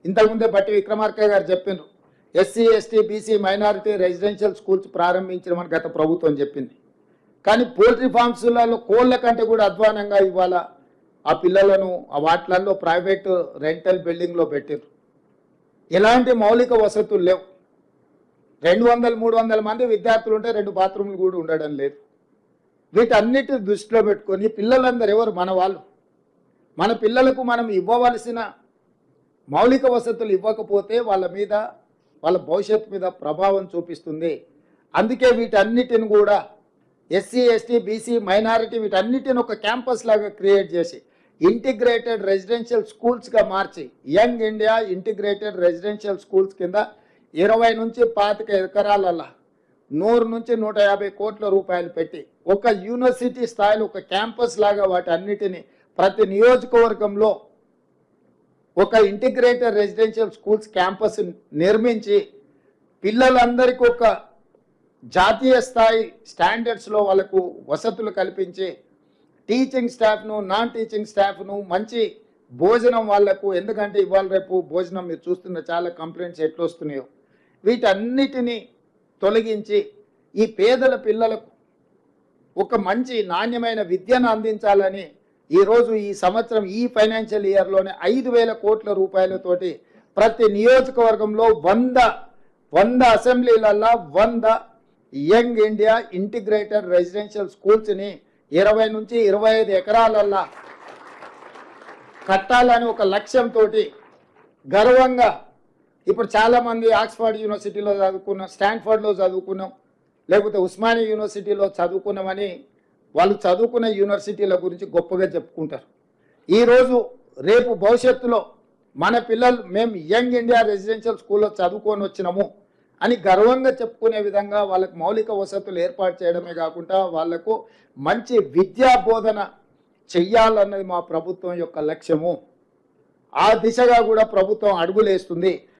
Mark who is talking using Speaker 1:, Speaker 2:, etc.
Speaker 1: ఇంతకుముందే బట్టి విక్రమార్క గారు చెప్పిండ్రు SC ST BC minority residential schools ప్రారంభించమని గత ప్రభుత్వం చెప్పింది కానీ పోల్ట్రీ ఫార్మ్స్లలో కోళ్ళ కంటే కూడా అధ్వానంగా ఇవాళ ఆ పిల్లలను ఆ వాటిలలో ప్రైవేట్ రెంటల్ బిల్డింగ్లో పెట్టారు ఎలాంటి మౌలిక వసతులు లేవు రెండు వందల మూడు వందల మంది విద్యార్థులు ఉంటే రెండు బాత్రూమ్లు కూడా ఉండడం లేదు వీటన్నిటి దృష్టిలో పెట్టుకొని పిల్లలందరూ ఎవరు మన వాళ్ళు మన పిల్లలకు మనం ఇవ్వవలసిన మౌలిక వసతులు ఇవ్వకపోతే వాళ్ళ మీద వాళ్ళ భవిష్యత్తు మీద ప్రభావం చూపిస్తుంది అందుకే వీటన్నిటిని కూడా ఎస్సీ ఎస్టీ బీసీ మైనారిటీ వీటన్నిటిని ఒక క్యాంపస్ లాగా క్రియేట్ చేసి ఇంటిగ్రేటెడ్ రెసిడెన్షియల్ స్కూల్స్గా మార్చి young India integrated residential schools కింద ఇరవై నుంచి పాతిక ఎకరాలల్లా నూరు నుంచి నూట యాభై కోట్ల రూపాయలు పెట్టి ఒక యూనివర్సిటీ స్థాయిలో ఒక క్యాంపస్ లాగా వాటి అన్నిటిని ప్రతి నియోజకవర్గంలో ఒక ఇంటిగ్రేటెడ్ రెసిడెన్షియల్ స్కూల్స్ క్యాంపస్ నిర్మించి పిల్లలందరికీ ఒక జాతీయ స్థాయి స్టాండర్డ్స్లో వాళ్ళకు వసతులు కల్పించి టీచింగ్ స్టాఫ్ను నాన్ టీచింగ్ స్టాఫ్ను మంచి భోజనం వాళ్లకు ఎందుకంటే ఇవాళ రేపు భోజనం మీరు చూస్తున్న చాలా కంప్లైంట్స్ ఎట్లా వస్తున్నాయో వీటన్నిటిని తొలగించి ఈ పేదల పిల్లలకు ఒక మంచి నాణ్యమైన విద్యను అందించాలని ఈరోజు ఈ సంవత్సరం ఈ ఫైనాన్షియల్ ఇయర్లోనే ఐదు వేల కోట్ల రూపాయలతోటి ప్రతి నియోజకవర్గంలో వంద వంద అసెంబ్లీలల్లో వంద యంగ్ ఇండియా ఇంటిగ్రేటెడ్ రెసిడెన్షియల్ స్కూల్స్ని ఇరవై నుంచి ఇరవై ఐదు ఎకరాలల్లా కట్టాలని ఒక లక్ష్యంతో గర్వంగా ఇప్పుడు చాలామంది ఆక్స్ఫర్డ్ యూనివర్సిటీలో చదువుకున్నాం స్టాన్ఫర్డ్లో చదువుకున్నాం లేకపోతే ఉస్మానియా యూనివర్సిటీలో చదువుకున్నామని వాళ్ళు చదువుకున్న యూనివర్సిటీల గురించి గొప్పగా చెప్పుకుంటారు ఈరోజు రేపు భవిష్యత్తులో మన పిల్లలు మేము యంగ్ ఇండియా రెసిడెన్షియల్ స్కూల్లో చదువుకొని వచ్చినాము అని గర్వంగా చెప్పుకునే విధంగా వాళ్ళకు మౌలిక వసతులు ఏర్పాటు చేయడమే కాకుండా వాళ్లకు మంచి విద్యా బోధన చెయ్యాలన్నది మా ప్రభుత్వం యొక్క లక్ష్యము ఆ దిశగా కూడా ప్రభుత్వం అడుగులేస్తుంది